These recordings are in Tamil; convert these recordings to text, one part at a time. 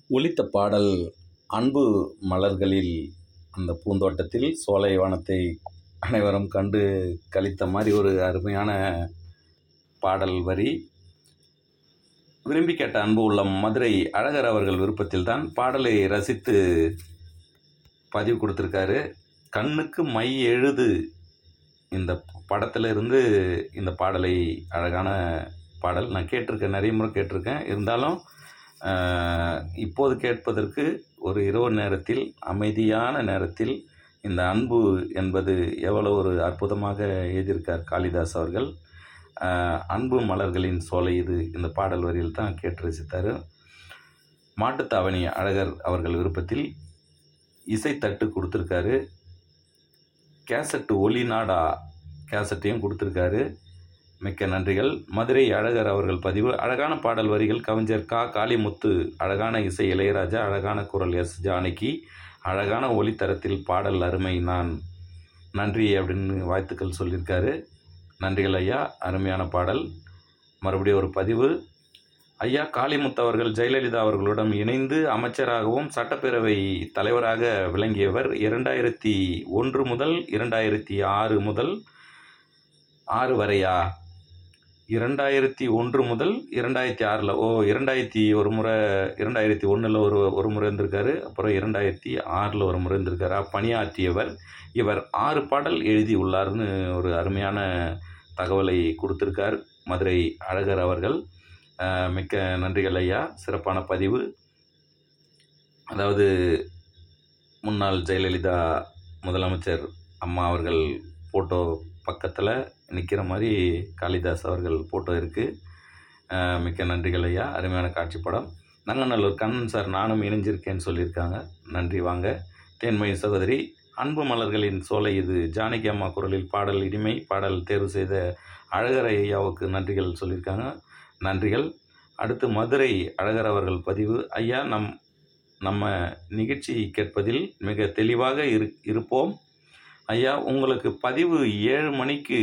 ஒலித்த பாடல் அன்பு மலர்களில் அந்த பூந்தோட்டத்தில் சோலைவனத்தை அனைவரும் கண்டு களித்த மாதிரி ஒரு அருமையான பாடல் வரி விரும்பி கேட்ட அன்பு உள்ளம் மதுரை அழகர் அவர்கள் விருப்பத்தில் தான் பாடலை ரசித்து பதிவு கொடுத்துருக்காரு கண்ணுக்கு மை எழுது இந்த படத்தில் இருந்து இந்த பாடலை அழகான பாடல் நான் கேட்டிருக்கேன் நிறைய முறை கேட்டிருக்கேன் இருந்தாலும் ஆஹ், இப்போது கேட்பதற்கு ஒரு இரவு நேரத்தில் அமைதியான நேரத்தில் இந்த அன்பு என்பது எவ்வளோ ஒரு அற்புதமாக எழுதியிருக்கார் காளிதாஸ் அவர்கள் ஆஹ், அன்பு மலர்களின் சோலை இது இந்த பாடல் வரியில் தான் கேட்டு ரசித்தார் மாட்டுத்தாவணி அழகர் அவர்கள் விருப்பத்தில் இசைத்தட்டு கொடுத்துருக்காரு கேசட்டு ஒலி நாடா கேசட்டையும் கொடுத்துருக்காரு மிக்க நன்றிகள் மதுரை அழகர் அவர்கள் பதிவு அழகான பாடல் வரிகள் கவிஞர் கா காளிமுத்து அழகான இசை இளையராஜா அழகான குரல் எஸ் ஜானகி அழகான ஒளித்தரத்தில் பாடல் அருமை நான் நன்றி அப்படின்னு வாழ்த்துக்கள் சொல்லியிருக்காரு நன்றிகள் ஐயா அருமையான பாடல் மறுபடியும் ஒரு பதிவு ஐயா காளிமுத்து அவர்கள் ஜெயலலிதா அவர்களுடன் இணைந்து அமைச்சராகவும் சட்டப்பேரவை தலைவராக விளங்கியவர் இரண்டாயிரத்தி ஒன்று முதல் இரண்டாயிரத்தி ஆறு முதல் ஆறு வரையா இரண்டாயிரத்தி ஒன்று முதல் இரண்டாயிரத்தி ஆறில் ஓ இரண்டாயிரத்தி ஒரு முறை இரண்டாயிரத்தி ஒன்றில் ஒரு ஒரு முறை இருந்திருக்காரு அப்புறம் இரண்டாயிரத்தி ஆறில் ஒரு முறை இருந்திருக்காரு பணியாற்றியவர் இவர் ஆறு பாடல் எழுதி உள்ளார்னு ஒரு அருமையான தகவலை கொடுத்திருக்கார் மதுரை அழகர் அவர்கள் அஹ், மிக்க நன்றிகள் ஐயா சிறப்பான பதிவு அதாவது முன்னாள் ஜெயலலிதா முதலமைச்சர் அம்மா அவர்கள் ஃபோட்டோ பக்கத்தில் நிற்கிற மாதிரி காளிதாஸ் அவர்கள் ஃபோட்டோ இருக்குது மிக்க நன்றிகள் ஐயா அருமையான காட்சி படம் நங்கநல்லூர் கண்ணன் சார் நானும் இணைஞ்சிருக்கேன்னு சொல்லியிருக்காங்க நன்றி வாங்க தேன்மொழி சகோதரி அன்பு மலர்களின் சோலை இது ஜானகி அம்மா குரலில் பாடல் இனிமை பாடல் தேர்வு செய்த அழகர் ஐயாவுக்கு நன்றிகள் சொல்லியிருக்காங்க நன்றிகள் அடுத்து மதுரை அழகர் அவர்கள் பதிவு ஐயா நம் நம்ம நிகழ்ச்சி கேட்பதில் மிக தெளிவாக இரு இருப்போம் ஐயா உங்களுக்கு பதிவு ஏழு மணிக்கு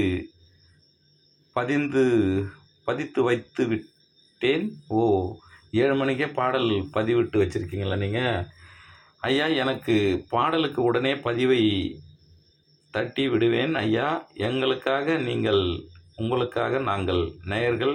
பதிந்து பதித்து வைத்து விட்டேன் ஓ ஏழு மணிக்கே பாடல் பதிவிட்டு வச்சுருக்கீங்களா நீங்கள் ஐயா எனக்கு பாடலுக்கு உடனே பதிவை தட்டி விடுவேன் ஐயா எங்களுக்காக நீங்கள் உங்களுக்காக நாங்கள் நேயர்கள்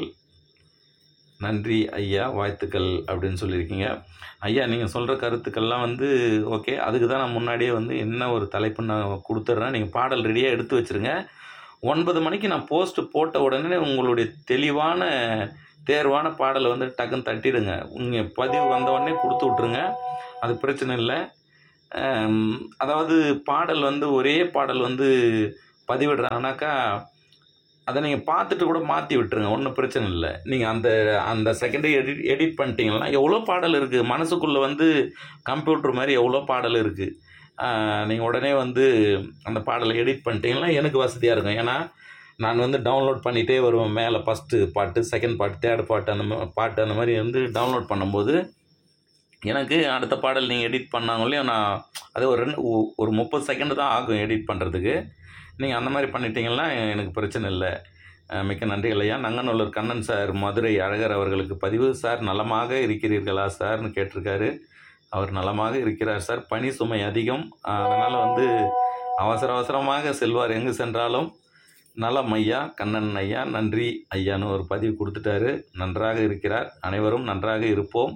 நன்றி ஐயா வாழ்த்துக்கள் அப்படின்னு சொல்லியிருக்கீங்க ஐயா நீங்கள் சொல்கிற கருத்துக்கள்லாம் வந்து ஓகே அதுக்கு தான் நான் முன்னாடியே வந்து என்ன ஒரு தலைப்பு நான் கொடுத்துட்றேன் நீங்கள் பாடல் ரெடியாக எடுத்து வச்சுருங்க ஒன்பது மணிக்கு நான் போஸ்ட் போட்ட உடனே உங்களுடைய தெளிவான தேர்வான பாடலை வந்து டக்குன்னு தட்டிடுங்க உங்கள் பதிவு வந்த உடனே கொடுத்து விட்ருங்க அது பிரச்சனை இல்லை ஆம், அதாவது பாடல் வந்து ஒரே பாடல் வந்து பதிவிடுறாங்கனாக்கா அதை நீங்கள் பார்த்துட்டு கூட மாற்றி விட்டுருங்க ஒன்றும் பிரச்சனை இல்லை நீங்கள் அந்த அந்த செகண்டே எடிட் எடிட் பண்ணிட்டீங்கன்னா எவ்வளோ பாடல் இருக்குது மனசுக்குள்ளே வந்து கம்ப்யூட்டர் மாதிரி எவ்வளோ பாடல் இருக்குது நீங்கள் உடனே வந்து அந்த பாடலை எடிட் பண்ணிட்டீங்கன்னா எனக்கு வசதியாக இருக்கும் ஏன்னா நான் வந்து டவுன்லோட் பண்ணிகிட்டே வருவேன் மேலே ஃபஸ்ட்டு பாட்டு செகண்ட் பாட்டு தேர்ட் பாட்டு அந்த மா- பாட்டு அந்த மாதிரி வந்து டவுன்லோட் பண்ணும்போது எனக்கு அடுத்த பாடல் நீங்கள் எடிட் பண்ணாங்களையும் நான் அது ஒரு ரெண்டு ஒ- ஒரு முப்பது செகண்ட் தான் ஆகும் எடிட் பண்ணுறதுக்கு நீங்கள் அந்த மாதிரி பண்ணிட்டீங்கன்னா எனக்கு பிரச்சனை இல்லை அஹ் மிக்க நன்றிகள் ஐயா நங்கநல்லூர் கண்ணன் சார் மதுரை அழகர் அவர்களுக்கு பதிவு சார் நலமாக இருக்கிறீர்களா சார்னு கேட்டிருக்காரு அவர் நலமாக இருக்கிறார் சார் பணி சுமை அதிகம் அதனால் வந்து அவசர அவசரமாக செல்வார் எங்கு சென்றாலும் நலம் ஐயா கண்ணன் ஐயா நன்றி ஐயான்னு ஒரு பதிவு கொடுத்துட்டாரு நன்றாக இருக்கிறார் அனைவரும் நன்றாக இருப்போம்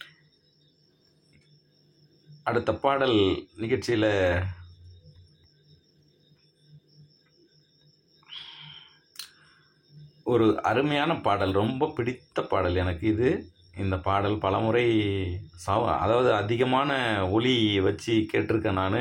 அடுத்த பாடல் நிகழ்ச்சியில் ஒரு அருமையான பாடல் ரொம்ப பிடித்த பாடல் எனக்கு இது இந்த பாடல் பலமுறை சவ அதாவது அதிகமான ஒலி வச்சு கேட்டிருக்கேன் நான்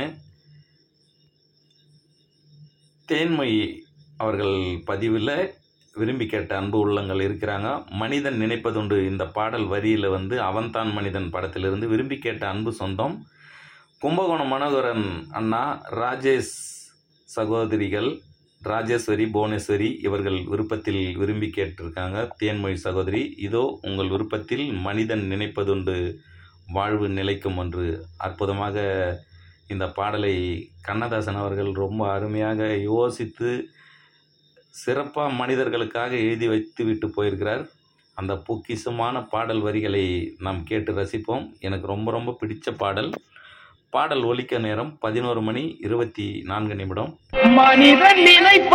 தேன்மொழி அவர்கள் பதிவில் விரும்பி கேட்ட அன்பு உள்ளங்கள் இருக்கிறாங்க மனிதன் நினைப்பதுண்டு இந்த பாடல் வரியில் வந்து அவன்தான் மனிதன் படத்திலிருந்து விரும்பி கேட்ட அன்பு சொந்தம் கும்பகோணம் மனோகரன் அண்ணா ராஜேஷ் சகோதரிகள் ராஜேஸ்வரி புவனேஸ்வரி இவர்கள் விருப்பத்தில் விரும்பி கேட்டிருக்காங்க தேன்மொழி சகோதரி இதோ உங்கள் விருப்பத்தில் மனிதன் நினைப்பதுண்டு வாழ்வு நிலைக்கும் என்று அற்புதமாக இந்த பாடலை கண்ணதாசன் அவர்கள் ரொம்ப அருமையாக யோசித்து சிறப்பாக மனிதர்களுக்காக எழுதி வைத்து விட்டு போயிருக்கிறார் அந்த பொக்கிஷமான பாடல் வரிகளை நாம் கேட்டு ரசிப்போம் எனக்கு ரொம்ப ரொம்ப பிடிச்ச பாடல் பாடல் ஒலிக்க நேரம் பதினோரு மணி இருபத்தி நான்கு நிமிடம் மனிதன் நினைப்ப